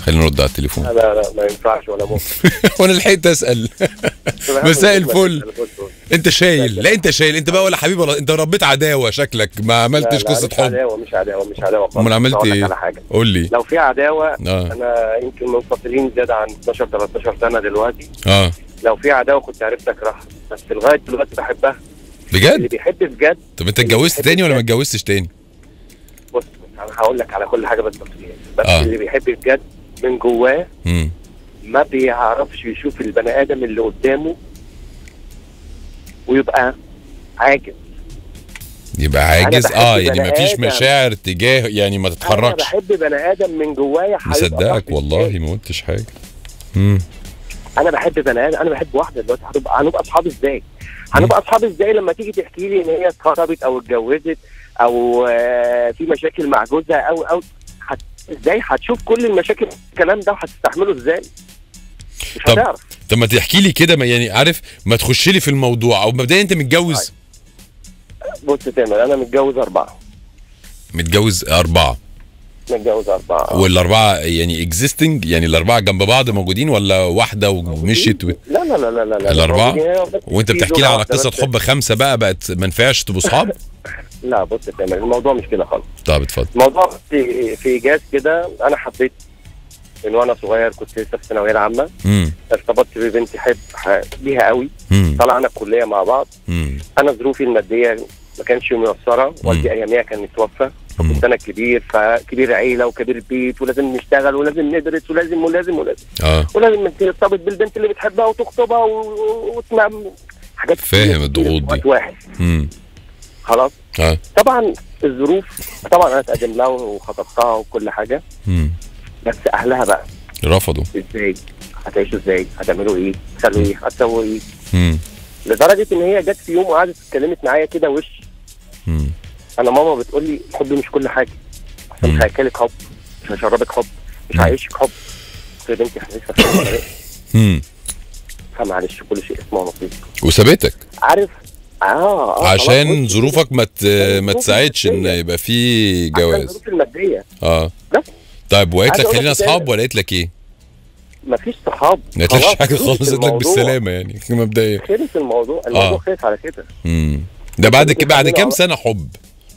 خلينا نرد على التليفون لا لا لا ما ينفعش ولا ممكن وانا لحقت اسال مساء الفل. انت شايل لا انت شايل انت بقى ولا حبيبي ولا انت ربيت عداوه شكلك ما عملتش قصه مش حب عداوه مش عداوه مش عداوه خالص. امال عملت أقول لك ايه على حاجه قول لي لو في عداوه اه انا يمكن منفصلين زياده عن 12 13 سنه دلوقتي اه لو في عداوه كنت عرفت اكرهها بس لغايه دلوقتي بحبها اللي بجد بيحب بجد طب انت اتجوزت تاني ولا ما اتجوزتش تاني بص انا هقول لك على كل حاجه بالتفصيل بس آه. اللي بيحب بجد من جواه امم ما بيعرفش يشوف البني ادم اللي قدامه ويبقى عاجز يبقى عاجز بحب اه يعني بني ما فيش آدم. مشاعر تجاه يعني ما انا تتحركش بحب بني ادم من جوايا هيبقى مصدقك صاحبي والله إزاي. ما قلتش حاجه امم انا بحب بني ادم انا بحب واحده دلوقتي هنبقى هنبقى اصحاب ازاي؟ هنبقى اصحاب ازاي لما تيجي تحكي لي ان هي اتخطبت او اتجوزت او آه، في مشاكل مع جوزها او او هت... ازاي هتشوف كل المشاكل الكلام ده وهتستحمله ازاي؟ مش طب- هتعرف طب ما تحكي لي كده ما يعني عارف ما تخش لي في الموضوع او مبدئيا انت متجوز بص تامر انا متجوز اربعه متجوز اربعه متجوز اربعه والاربعه يعني اكزيستنج يعني الاربعه جنب بعض موجودين ولا واحده ومشيت و... لا لا لا لا لا لا الأربعة؟ موجودين، بس وانت في بتحكي زوجة لي على واحدة قصه بس. حب خمسه بقى بقت ما ينفعش تبقوا اصحاب لا بص تامر الموضوع مش كده خالص طب اتفضل الموضوع في في ايجاز كده انا حبيت من وانا صغير كنت لسه في الثانويه العامه امم ارتبطت ببنت حب ح- بيها قوي امم طلعنا الكليه مع بعض امم انا ظروفي الماديه ما كانش ميسره والدي اياميها كان متوفى مم. فكنت انا كبير فكبير عيله وكبير بيت ولازم نشتغل ولازم ندرس ولازم ولازم ولازم اه ولازم ترتبط بالبنت اللي بتحبها وتخطبها و- وتسمع حاجات كتير فاهم كتير الضغوط في وقت دي. واحد امم خلاص اه طبعا الظروف طبعا انا اتقدم لها وخطبتها وكل حاجه امم بس اهلها بقى رفضوا ازاي هتعيشوا ازاي هتعملوا ايه هتسووا ايه هتسووا ايه امم لدرجه ان هي جت في يوم وقعدت اتكلمت معايا كده وش امم انا ماما بتقول لي الحب مش كل حاجه أنا مم. مش هاكلك حب مش هشربك حب مش مم. هعيشك حب قلت لها يا بنتي احنا لسه في الطريق. امم فمعلش كل شيء اسمه نصيب وسابتك عارف اه, آه خلاص، عشان بص، ظروفك ما ت... ما ظروفي تساعدش ان المادية. يبقى في عشان جواز الظروف الماديه اه بس. طيب وقالت عايز لك أقول خلينا لك اصحاب تاني. ولا قالت لك ايه؟ مفيش صحاب ما قالتلكش خلاص، حاجه خلص خالص قالت لك الموضوع. بالسلامه يعني مبدئيا خلص الموضوع الموضوع آه. خلص على كده امم ده بعد ك... بعد كام على- سنه حب؟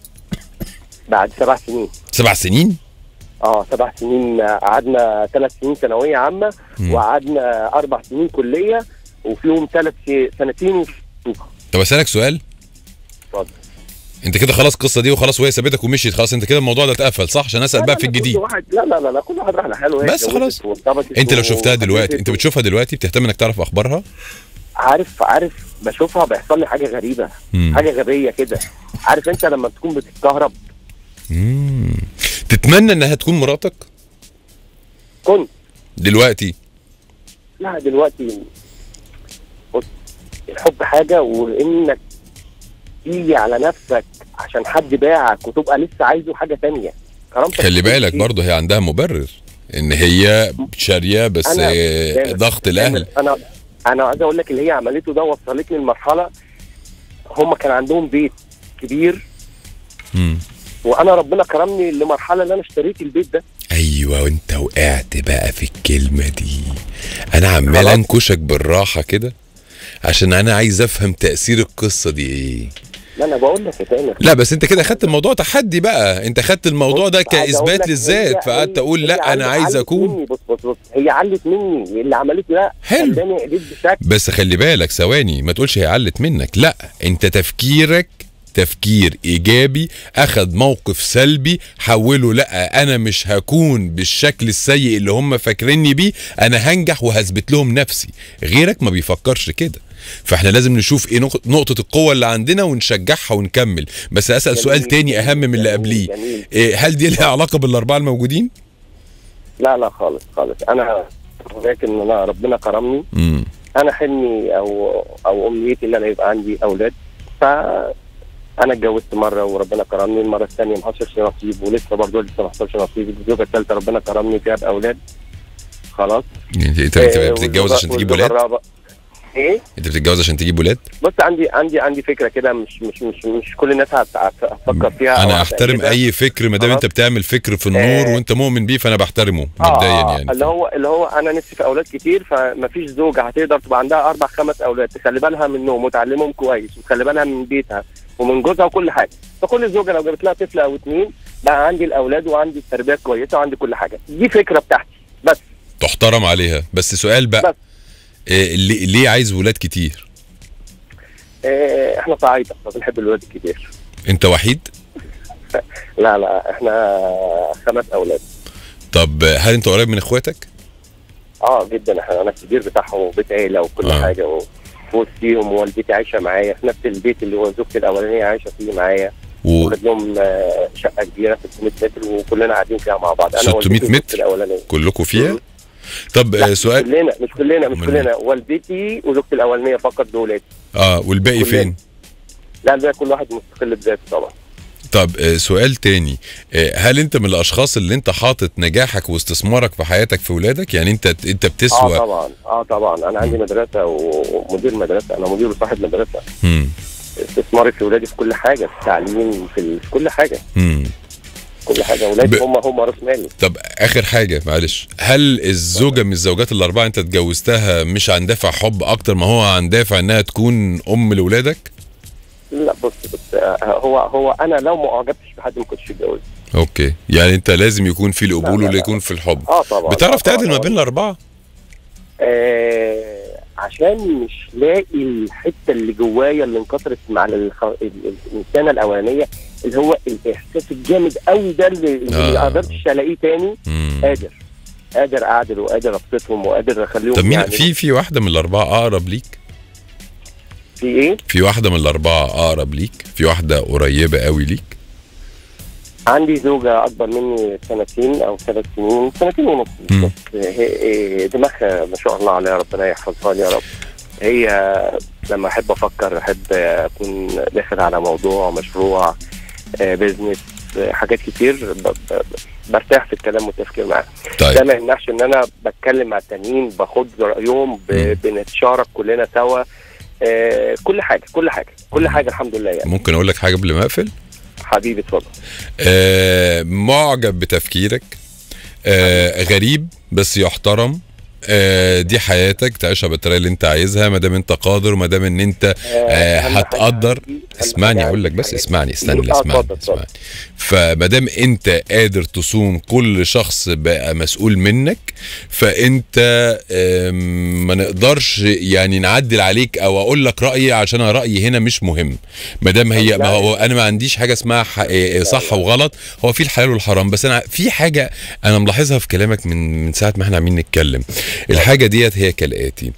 بعد سبع سنين سبع سنين؟ اه سبع سنين آه، قعدنا ثلاث سنين ثانويه عامه مم. وقعدنا اربع سنين كليه وفيهم ثلاث سنتين وفي طب اسالك سؤال اتفضل. انت كده خلاص القصه دي وخلاص وهي سابتك ومشيت خلاص انت كده الموضوع ده اتقفل صح عشان اسال لا، بقى لا، في لا، الجديد كل واحد لا لا لا لا كل واحد راح لحاله وهي بس اتجوزت خلاص. وارتبطت انت لو شفتها وخلفت دلوقتي انت و- بتشوفها دلوقتي بتهتم انك تعرف اخبارها عارف عارف بشوفها بيحصل لي حاجه غريبه مم. حاجه غبيه كده عارف انت لما تكون بتتكهرب مم. تتمنى انها تكون مراتك كنت دلوقتي لا دلوقتي بص الحب حاجه وانك تيجي على نفسك عشان حد باعك وتبقى لسه عايزه حاجه تانية كرامتك خلي كل بالك شيء. برضه هي عندها مبرر ان هي شاريه بس أنا- آه، دايما- ضغط الاهل انا انا عايز اقول لك اللي هي عملته ده وصلتني لمرحله هم كان عندهم بيت كبير مم. وانا ربنا كرمني لمرحله اللي انا اشتريت البيت ده ايوه وانت وقعت بقى في الكلمه دي انا عمال خلاص. انكشك بالراحه كده عشان انا عايز افهم تاثير القصه دي ايه لا انا بقول لك يا تامر لا بس انت كده خدت الموضوع تحدي بقى انت خدت الموضوع ده بص، عايز أقول كاثبات لك للذات هي- فقعدت هي- اقول هي لا انا علت- عايز علت اكون مني بص بص بص هي علت مني اللي عملته ده حلو. خلاني قلت بشكل بس خلي بالك ثواني ما تقولش هي علت منك لا انت تفكيرك تفكير ايجابي اخذ موقف سلبي حوله لا انا مش هكون بالشكل السيء اللي هم فاكريني بيه انا هنجح وهثبت لهم نفسي غيرك ما بيفكرش كده فاحنا لازم نشوف ايه نق- نقطة القوة اللي عندنا ونشجعها ونكمل بس اسأل جميل، سؤال تاني جميل، اهم من اللي جميل، قبليه جميل. إيه هل دي لها علاقة بالاربعة الموجودين؟ لا لا خالص خالص انا لكن انا ربنا كرمني امم انا حلمي او او امنيتي ان انا يبقى عندي اولاد ف انا اتجوزت مره وربنا كرمني المره الثانيه ما حصلش نصيب ولسه برضه لسه ما حصلش نصيب الزوجه الثالثه ربنا كرمني فيها باولاد خلاص انت انت آه، بتتجوز عشان والزوجة- تجيب والزوجة ولاد؟ الرابعة- ايه انت بتتجوز عشان تجيب ولاد بص عندي عندي عندي فكره كده مش مش مش مش كل الناس هت- هت- هتفكر فيها أو انا احترم هتأكدها. اي فكر ما دام خلاص. انت بتعمل فكر في النور آه. وانت مؤمن بيه فانا بحترمه آه، مبدئيا آه، يعني اللي هو اللي هو انا نفسي في اولاد كتير فمفيش زوجه هتقدر تبقى عندها اربع خمس اولاد تخلي بالها منهم وتعلمهم كويس وتخلي بالها من بيتها ومن جوزها وكل حاجه فكل زوجه لو جابت لها طفل او اتنين بقى عندي الاولاد وعندي التربيه كويسه وعندي كل حاجه دي فكره بتاعتي بس تحترم عليها بس سؤال بقى بس. إيه ليه ليه عايز ولاد كتير آه، احنا صعايده فبنحب الولاد الكتير انت وحيد لا لا احنا خمس اولاد طب هل انت قريب من اخواتك اه جدا احنا انا الكبير بتاعهم وبيت عيله وكل آه. آه. حاجه و- ووسطيهم ووالدتي عايشه معايا في نفس البيت اللي هو زوجتي الاولانيه عايشه فيه معايا و... واخد لهم آه، شقه كبيره 600 متر وكلنا قاعدين فيها مع بعض 600 ووالدتي متر؟ وزوجتي الاولانيه كلكم فيها مم. طب لا آه، سؤال كلنا مش كلنا مش أمال كلنا والدتي وزوجتي الاولانيه فقط دولات اه والباقي كلنا. فين لا ده كل واحد مستقل بذاته طبعا طب آه، سؤال تاني آه، هل انت من الاشخاص اللي انت حاطط نجاحك واستثمارك في حياتك في ولادك يعني انت انت اه بتسوى طبعا اه طبعا انا عندي مدرسه ومدير مدرسه انا مدير وصاحب مدرسه مم. استثماري في ولادي في كل حاجه في التعليم في, ال- في كل حاجه مم. كل حاجه ولادي ب- هم هم راس مالي طب اخر حاجه معلش هل الزوجه من الزوجات الاربعه انت اتجوزتها مش عن دافع حب اكتر ما هو عن دافع انها تكون ام لاولادك لا بص بص آه، هو هو انا لو ما اعجبتش بحد ما كنتش اتجوز اوكي يعني انت لازم يكون في القبول لا، لا، ولا لا. يكون في الحب اه طبعا بتعرف آه، تعدل ما طبعاً. بين الاربعه آه عشان مش لاقي الحته اللي جوايا اللي انكسرت مع الخ... ال- ال- الانسانه الاولانيه اللي هو الاحساس الجامد قوي ده اللي اللي آه. ما قدرتش الاقيه تاني مم. قادر قادر اعدل وقادر ابسطهم وقادر اخليهم طب مين يعني في في واحده من الاربعه اقرب ليك في ايه في واحده من الاربعه اقرب ليك في واحده قريبه قوي ليك عندي زوجة أكبر مني سنتين أو ثلاث سنين سنتين ونص مم. بس هي هي دماغها ما شاء الله عليها ربنا يحفظها لي يا رب هي لما أحب أفكر أحب أكون داخل على موضوع مشروع آه، بيزنس آه، حاجات كتير ب- ب- برتاح في الكلام والتفكير معاها ده طيب ما يمنعش ان انا بتكلم مع التانيين باخد رايهم مم. ب- بنتشارك كلنا سوا آه، كل حاجه كل حاجه كل حاجه الحمد لله يعني ممكن اقول لك حاجه قبل ما اقفل حبيبي اتفضل آه معجب بتفكيرك آه غريب بس يحترم آه دي حياتك تعيشها بالطريقه اللي انت عايزها ما دام انت قادر وما دام ان انت آه أهم حاجة هتقدر عندي- أهم اسمعني حاجة اقول لك عندي بس حاجة- اسمعني استنى آه، اسمعني اتفضل، اتفضل. اسمعني فما دام انت قادر تصون كل شخص بقى مسؤول منك فانت آم، ما نقدرش يعني نعدل عليك او اقول لك رايي عشان أنا رايي هنا مش مهم ما دام هي لا، ما هو انا ما عنديش حاجه اسمها ح- آه، صح وغلط هو في الحلال والحرام بس انا في حاجه انا ملاحظها في كلامك من من ساعه ما احنا عاملين نتكلم الحاجه ديت هي كالاتي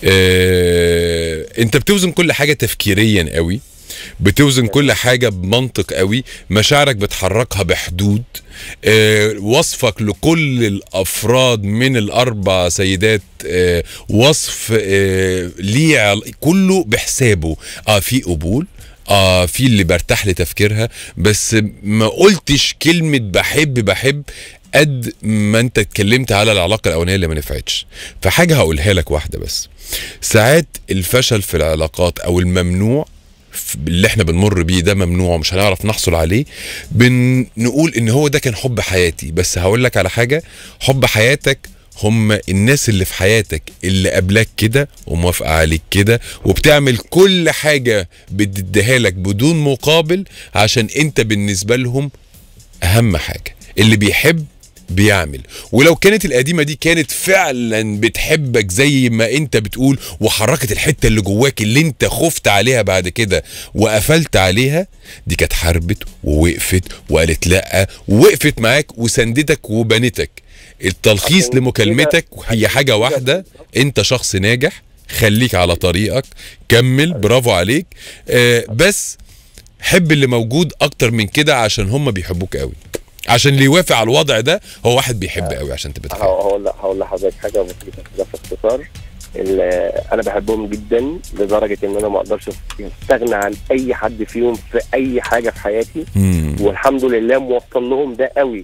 اه انت بتوزن كل حاجه تفكيريا قوي بتوزن كل حاجة بمنطق قوي مشاعرك بتحركها بحدود آه، وصفك لكل الأفراد من الأربع سيدات آه، وصف آه، ليه عل- كله بحسابه اه في قبول اه في اللي برتاح لتفكيرها بس ما قلتش كلمة بحب بحب قد ما انت اتكلمت على العلاقة الأولانية اللي ما نفعتش فحاجة هقولها لك واحدة بس ساعات الفشل في العلاقات أو الممنوع ف- اللي احنا بنمر بيه ده ممنوع ومش هنعرف نحصل عليه بنقول ان هو ده كان حب حياتي بس هقول لك على حاجة حب حياتك هم الناس اللي في حياتك اللي قبلك كده وموافقة عليك كده وبتعمل كل حاجة بتديها لك بدون مقابل عشان انت بالنسبة لهم اهم حاجة اللي بيحب بيعمل ولو كانت القديمة دي كانت فعلا بتحبك زي ما انت بتقول وحركت الحتة اللي جواك اللي انت خفت عليها بعد كده وقفلت عليها دي كانت حاربت ووقفت وقالت لا ووقفت معاك وسندتك وبنتك التلخيص عشان لمكالمتك هي حاجة واحدة انت شخص ناجح خليك على طريقك كمل برافو عليك آه بس حب اللي موجود اكتر من كده عشان هم بيحبوك قوي عشان اللي يوافق على الوضع ده هو واحد بيحب قوي عشان تبقى تخيل هقول هقول لحضرتك حاجه بسيطه كده في اختصار ال- انا بحبهم جدا لدرجه ان انا ما اقدرش استغنى عن اي حد فيهم في اي حاجه في حياتي مم. والحمد لله موصل لهم ده قوي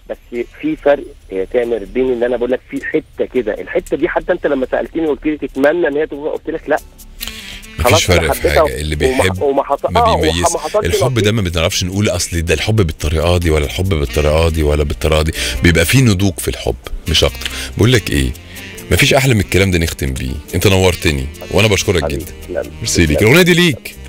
بس في فرق يا تامر بين ان انا بقول لك في حته كده الحته دي حتى انت لما سالتني قلت لي تتمنى ان هي تبقى قلت لك لا مفيش أنا فرق في حبيتها حاجه اللي بيحب وما حصل ما آه، وما- بيميز ما حصلش الحب نصيب. ده ما بنعرفش نقول اصل ده الحب بالطريقه دي ولا الحب بالطريقه دي ولا بالطريقه دي بيبقى فيه نضوج في الحب مش اكتر بقول لك ايه مفيش احلى من الكلام ده نختم بيه انت نورتني وانا بشكرك حبيبي، جدا تسلم. ميرسي ليك تسلم. الاغنيه دي ليك